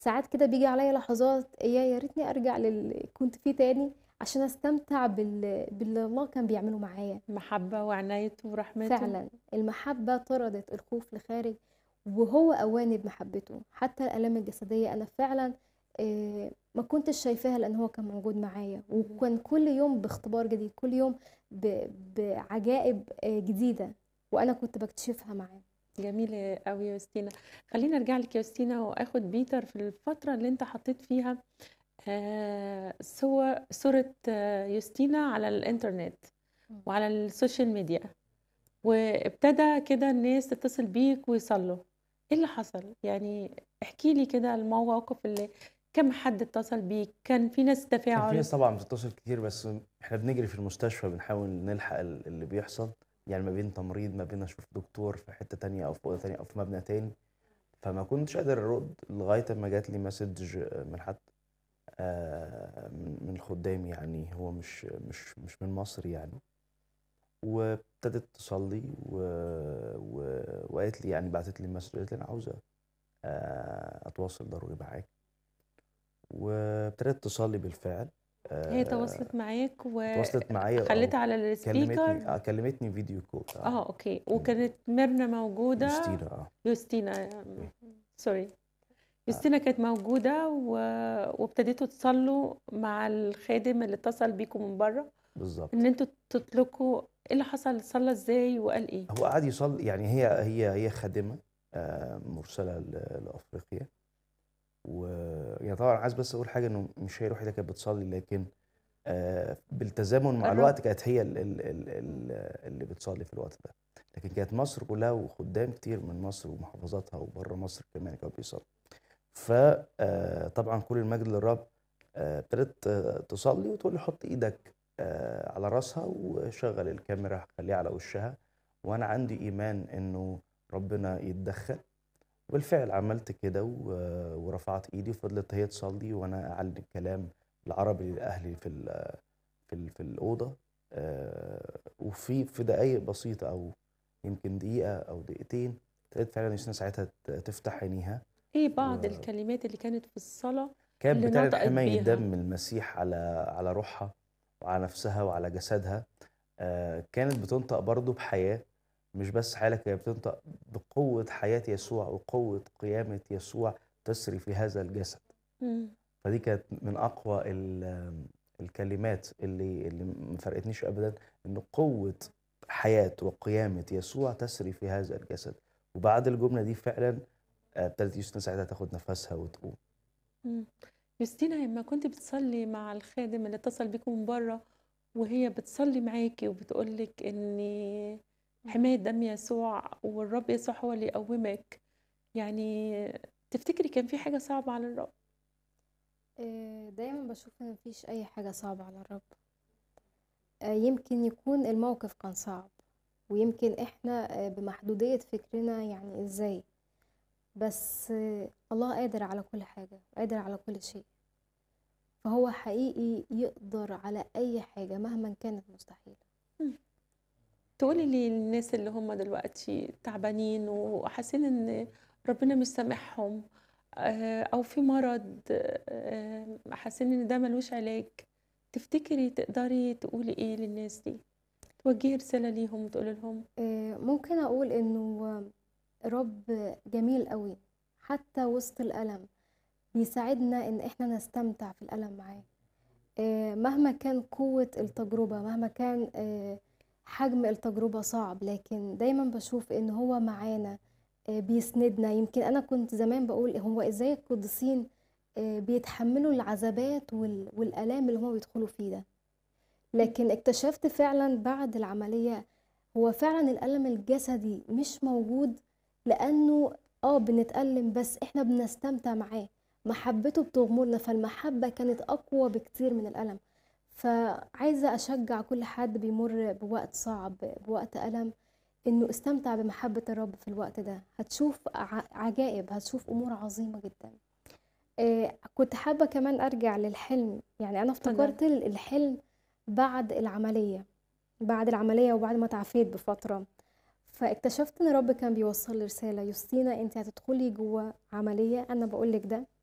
ساعات كده بييجي عليَّ لحظات يا يا ريتني أرجع للي كنت فيه تاني عشان أستمتع بال باللي الله كان بيعمله معايا. محبة وعنايته ورحمته. فعلًا، المحبة طردت الخوف لخارج، وهو قوّاني بمحبته، حتى الآلام الجسدية أنا فعلًا آآ ما كنتش شايفاها لأن هو كان موجود معايا، اهم. وكان كل يوم باختبار جديد، كل يوم ب بعجائب آآ جديدة، وأنا كنت باكتشفها معاه. جميل أوي يا يوستينا. خلّيني أرجع لِك يا يوستينا وآخد بيتر في الفترة اللي أنت حطيت فيها آآ صور صورة يوستينا على الإنترنت إمم. وعلى السوشيال ميديا، وابتدى كده الناس تتصل بيك ويصلّوا، إيه اللي حصل؟ يعني احكِ لي كده المواقف اللي كام حد اتصل بيك؟ كان في ناس كان في تفاعل؟ ناس طبعًا بتتصل كتير بس إحنا بنجري في المستشفى بنحاول نلحق ال اللي بيحصل، يعني ما بين تمريض، ما بين أشوف دكتور في حتة تانية أو في أوضة تانية أو في مبنى تاني، فما كنتش قادر أرُد لغاية أمّا جات لي message من حد آآ من من الخُدّام يعني هو مش مش مش من مصر يعني. وابتدت تصلّي و و وقالت لي يعني بعتت لي message قالت لي: "أنا عاوزة آآ أتواصل ضروري معاك." وابتدت تصلّي بالفعل هي آآ تواصلت معاك تواصلت معايا وخلّيتها آه، على كلمتني الspeaker؟ آه، كلمتني فيديو call آه. آه أوكي، إمم. وكانت ميرنا موجودة يوستينا آه. يوستينا أوكي. sorry آه. يوستينا كانت موجودة و وابتديتوا تصلّوا مع الخادم اللي اتصل بيكم من برّه، بالضبط. إن أنتم تطلقوا إيه اللي حصل؟ صلّى إزاي وقال إيه؟ هو قعد يصلّي يعني هي هي هي خادمة آآ مرسلة ل لأفريقيا، ويعني طبعًا عايز بس أقول حاجة إنه مش هي الوحيدة اللي كانت بتصلّي لكن آآ بالتزامن مع الرب. الوقت كانت هي ال ال ال ال اللي بتصلّي في الوقت ده، لكن كانت مصر كلّها وخُدّام كتير من مصر ومحافظاتها وبرّه مصر كمان كانوا بيصلّوا. ف آآ طبعًا كل المجد للرب آآ ابتدت تصلّي وتقول لي: "حُط إيدك آآ على راسها وشغّل الكاميرا خلّيها على وشّها." وأنا عندي إيمان إنه ربنا يتدخّل، وبالفعل عملت كده و ورفعت إيدي وفضلت هي تصلّي وأنا أعلّن الكلام بالعربي لأهلي في ال في ال في الأوضة آآ وفي في دقايق بسيطة أو يمكن دقيقة أو دقيقتين ابتدت فعلًا يوستينا ساعتها ت تفتح عينيها إيه و بعض الكلمات اللي كانت في الصلاة كانت اللي بتعلن نطقت حماية بيها؟ دم المسيح على على روحها وعلى نفسها وعلى جسدها، آآ كانت بتنطق برضه بحياة، مش بس حياة لكن هي بتنطق بقوة حياة يسوع وقوة قيامة يسوع تسري في هذا الجسد. إمم. فدي كانت من أقوى ال الكلمات اللي اللي ما فارقتنيش أبدًا، إن قوة حياة وقيامة يسوع تسري في هذا الجسد، وبعد الجملة دي فعلًا آآ ابتدت يوستينا ساعتها تاخد نفسها وتقوم. إمم. يوستينا لمّا كنتِ بتصلّي مع الخادم اللي اتصل بيكم من برّه، وهي بتصلّي معاكِ وبتقول لِك إن حماية دم يسوع والرب يسوع هو اللي يقوّمك، يعني تفتكري كان في حاجة صعبة على الرب؟ آآ دايمًا باشوف إن ما فيش أي حاجة صعبة على الرب. آآ يمكن يكون الموقف كان صعب، ويمكن إحنا آآ بمحدودية فكرنا يعني إزاي، بس الله قادر على كل حاجة، قادر على كل شيء. فهو حقيقي يقدر على أي حاجة مهمًا كانت مستحيلة. إمم. تقولي للناس اللي هم دلوقتي تعبانين وحاسين إن ربنا مش سامحهم آآ أو في مرض آآ حاسين إن ده ما لوش علاج، تفتكري تقدري تقولي إيه للناس دي؟ توجّهي رسالة ليهم وتقولي لهم؟ آآ ممكن أقول إنه الرب جميل أوي، حتى وسط الألم بيساعدنا إن إحنا نستمتع في الألم معاه. آآ مهما كان قوة التجربة، مهما كان آآ حجم التجربة صعب، لكن دايمًا باشوف إن هو معانا آآ بيسندنا، يمكن أنا كنت زمان باقول هو إزاي القديسين آآ بيتحمّلوا العذابات وال والآلام اللي هُم بيدخلوا فيه ده. لكن اكتشفت فعلًا بعد العملية هو فعلًا الألم الجسدي مش موجود لأنه آه بنتألم بس إحنا بنستمتع معاه، محبته بتغمرنا، فالمحبة كانت أقوى بكتير من الألم. فعايزة أشجّع كل حد بيمُر بوقت صعب، بوقت ألم، إنه استمتع بمحبة الرب في الوقت ده، هتشوف ع عجائب، هتشوف أمور عظيمة جدًا. آآ كنت حابة كمان أرجع للحلم، يعني أنا اتفضلي. افتكرت ال الحلم بعد العملية، بعد العملية وبعد ما اتعافيت بفترة، فاكتشفت إن الرب كان بيوصّل لي رسالة، يوستينا أنتِ هتدخلي جوّه عملية، أنا باقول لِك ده